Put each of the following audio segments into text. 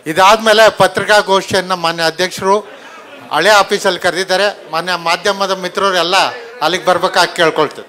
ಇದಾದಮೇಲೆ ಪತ್ರಿಕಾಗೋಷ್ಠಿಯನ್ನು ಮಾನ್ಯ ಅಧ್ಯಕ್ಷರು ಹಳೆ ಆಫೀಸಲ್ಲಿ ಕರೆದಿದ್ದಾರೆ ಮಾನ್ಯ ಮಾಧ್ಯಮದ ಮಿತ್ರರೆಲ್ಲ ಅಲ್ಲಿಗೆ ಬರ್ಬೇಕಾಗಿ ಕೇಳ್ಕೊಳ್ತೀವಿ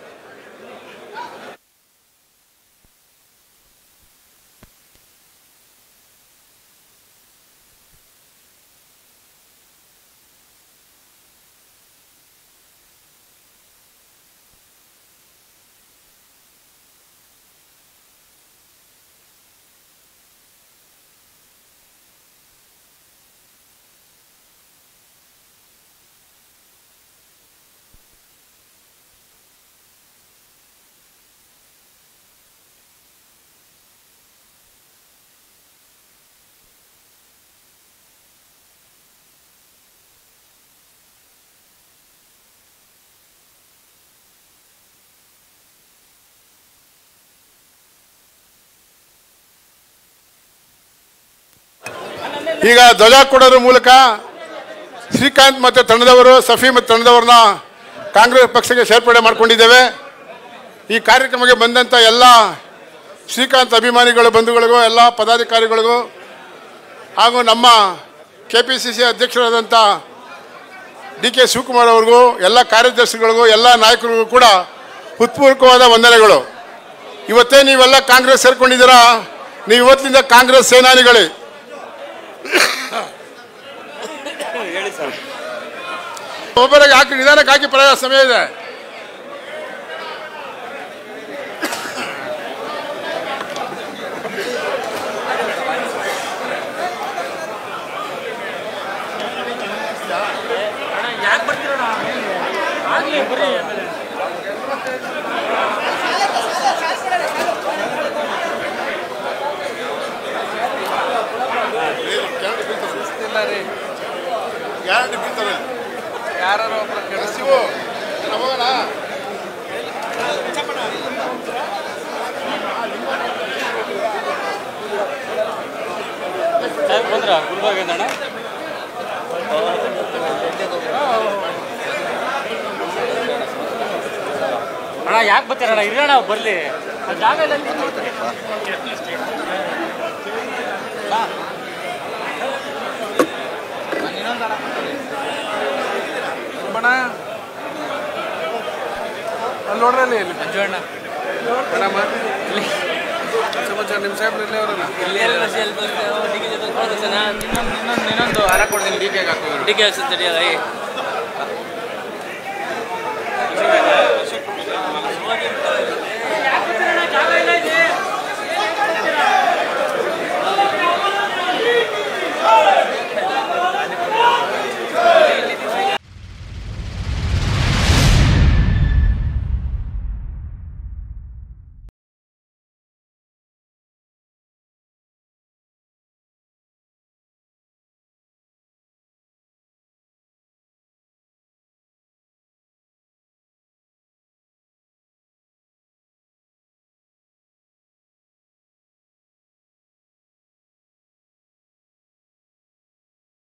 ಈಗ ಧ್ವಜ ಕೊಡೋದ್ರ ಮೂಲಕ ಶ್ರೀಕಾಂತ್ ಮತ್ತು ತಂಡದವರು ಸಫಿ ಮತ್ತು ತಂಡದವ್ರನ್ನ ಕಾಂಗ್ರೆಸ್ ಪಕ್ಷಕ್ಕೆ ಸೇರ್ಪಡೆ ಮಾಡಿಕೊಂಡಿದ್ದೇವೆ ಈ ಕಾರ್ಯಕ್ರಮಕ್ಕೆ ಬಂದಂಥ ಎಲ್ಲ ಶ್ರೀಕಾಂತ್ ಅಭಿಮಾನಿಗಳು ಬಂಧುಗಳಿಗೂ ಎಲ್ಲ ಪದಾಧಿಕಾರಿಗಳಿಗೂ ಹಾಗೂ ನಮ್ಮ ಕೆ ಪಿ ಸಿ ಸಿ ಅಧ್ಯಕ್ಷರಾದಂಥ ಡಿ ಕೆ ಶಿವಕುಮಾರ್ ಅವ್ರಿಗೂ ಎಲ್ಲ ಕಾರ್ಯದರ್ಶಿಗಳಿಗೂ ಎಲ್ಲ ನಾಯಕರಿಗೂ ಕೂಡ ಹೃತ್ಪೂರ್ವಕವಾದ ವಂದನೆಗಳು ಇವತ್ತೇ ನೀವೆಲ್ಲ ಕಾಂಗ್ರೆಸ್ ಸೇರ್ಕೊಂಡಿದ್ದೀರಾ ನೀವು ಇವತ್ತಿನಿಂದ ಕಾಂಗ್ರೆಸ್ ಸೇನಾನಿಗಳೇ ಒಬ್ಬರಿಗೆ ಹಾಕಿ ನಿಧಾನಕ್ಕೆ ಹಾಕಿ ಪಡೆಯ ಸಮಯ ಇದೆ ಗ್ಯಾರಂಟಿ ಬೀಳ್ತವೆ ಯಾರು ಒಬ್ರು ಕೇಳಿದ್ರು ಶಿವು ಹೋಗೋಣ ಬಂದ್ರ ಗುಲ್ಬರ್ಗಿಂದ ಅಣ್ಣ ಅಣ್ಣ ಯಾಕೆ ಬರ್ತೀರಣ್ಣ ಇರೋಣ ಬರ್ಲಿ ಆ ಜಾಗ ಎಲ್ಲ ಎಲ್ಲಿ ನೋಡ್ತೀರಿ? ಬಾ. ಬಣ ಅಲ್ಲಿ ನೋಡ್ರಿ ಅಲ್ಲಿ ಇಲ್ಲಿ ಮಂಜು ಅಣ್ಣ ಮೇಡಮ್ ಸಮಾಚಾರ ನಿಮ್ಮ ಸಾಹೇಬ್ರು ಇಲ್ಲೇ ಅವರಲ್ಲ ಇಲ್ಲಿ ಎಲ್ಲ ಬಸ್ ಎಲ್ಲಿ ಬಸ್ ಡಿ ಕೆ ಜೊತೆ ಕೊಡೋದು ಸರ್ ಇನ್ನೊಂದು ಇನ್ನೊಂದು ಹಾರ ಕೊಡ್ತೀನಿ ಡಿ ಕೆ ಹಾಕೋದು ಡಿ ಕೆ ಹಾಕ್ಸಿದ್ರಿ ಅಲ್ಲ ಜಾಗ